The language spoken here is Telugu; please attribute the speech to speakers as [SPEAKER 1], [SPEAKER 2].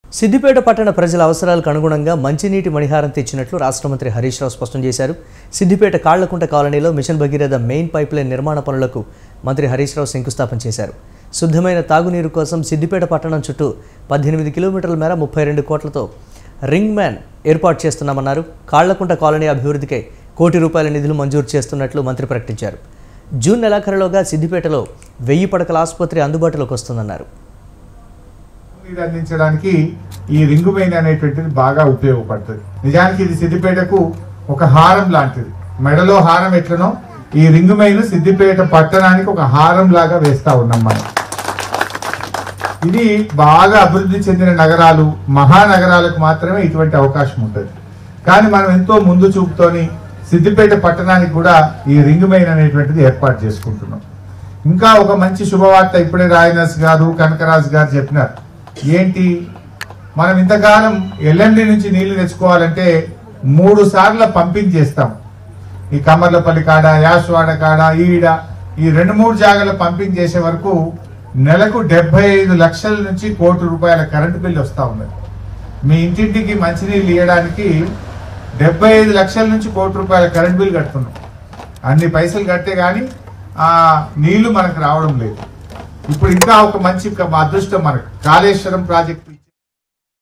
[SPEAKER 1] సిద్దిపేట పట్టణ ప్రజల అవసరాలకు అనుగుణంగా మంచినీటి మణిహారం తెచ్చినట్లు రాష్ట్ర మంత్రి హరీష్ రావు స్పష్టం చేశారు సిద్దిపేట కాళ్లకుంట కాలనీలో మిషన్ భగీరథ మెయిన్ పైప్లైన్ నిర్మాణ పనులకు మంత్రి హరీష్ రావు శంకుస్థాపన చేశారు శుద్ధమైన తాగునీరు కోసం సిద్దిపేట పట్టణం చుట్టూ పద్దెనిమిది కిలోమీటర్ల మేర ముప్పై రెండు కోట్లతో రింగ్ మ్యాన్ ఏర్పాటు చేస్తున్నామన్నారు కాళ్లకుంట కాలనీ అభివృద్ధికై కోటి రూపాయల నిధులు మంజూరు చేస్తున్నట్లు మంత్రి ప్రకటించారు జూన్ నెలాఖరులోగా సిద్దిపేటలో వెయ్యి పడకల ఆసుపత్రి అందుబాటులోకి వస్తుందన్నారు
[SPEAKER 2] నీరు అందించడానికి ఈ రింగు మెయిన్ అనేటువంటిది బాగా ఉపయోగపడుతుంది నిజానికి ఇది సిద్దిపేటకు ఒక హారం లాంటిది మెడలో హారం ఎట్లనో ఈ రింగు మెయిన్ సిద్దిపేట పట్టణానికి ఒక హారం లాగా వేస్తా ఉన్నాం మనం ఇది బాగా అభివృద్ధి చెందిన నగరాలు మహానగరాలకు మాత్రమే ఇటువంటి అవకాశం ఉంటుంది కానీ మనం ఎంతో ముందు చూపుతోని సిద్దిపేట పట్టణానికి కూడా ఈ రింగ్ మెయిన్ అనేటువంటిది ఏర్పాటు చేసుకుంటున్నాం ఇంకా ఒక మంచి శుభవార్త ఇప్పుడే రాయనస్ గారు కనకరాజు గారు చెప్పినారు ఏంటి మనం ఇంతకాలం ఎల్ఎండి నుంచి నీళ్లు తెచ్చుకోవాలంటే మూడు సార్లు పంపింగ్ చేస్తాం ఈ కమర్లపల్లి కాడ యాశ్వాడ కాడ ఈడ ఈ రెండు మూడు జాగాల పంపింగ్ చేసే వరకు నెలకు డెబ్బై ఐదు లక్షల నుంచి కోటి రూపాయల కరెంటు బిల్లు వస్తా ఉన్నది మీ ఇంటింటికి మంచినీళ్ళు ఇవ్వడానికి డెబ్బై ఐదు లక్షల నుంచి కోటి రూపాయల కరెంట్ బిల్ కడుతున్నాం అన్ని పైసలు కడితే కానీ ఆ నీళ్లు మనకు రావడం లేదు ఇప్పుడు ఇంకా ఒక మంచి అదృష్టం మనకు కాళేశ్వరం ప్రాజెక్ట్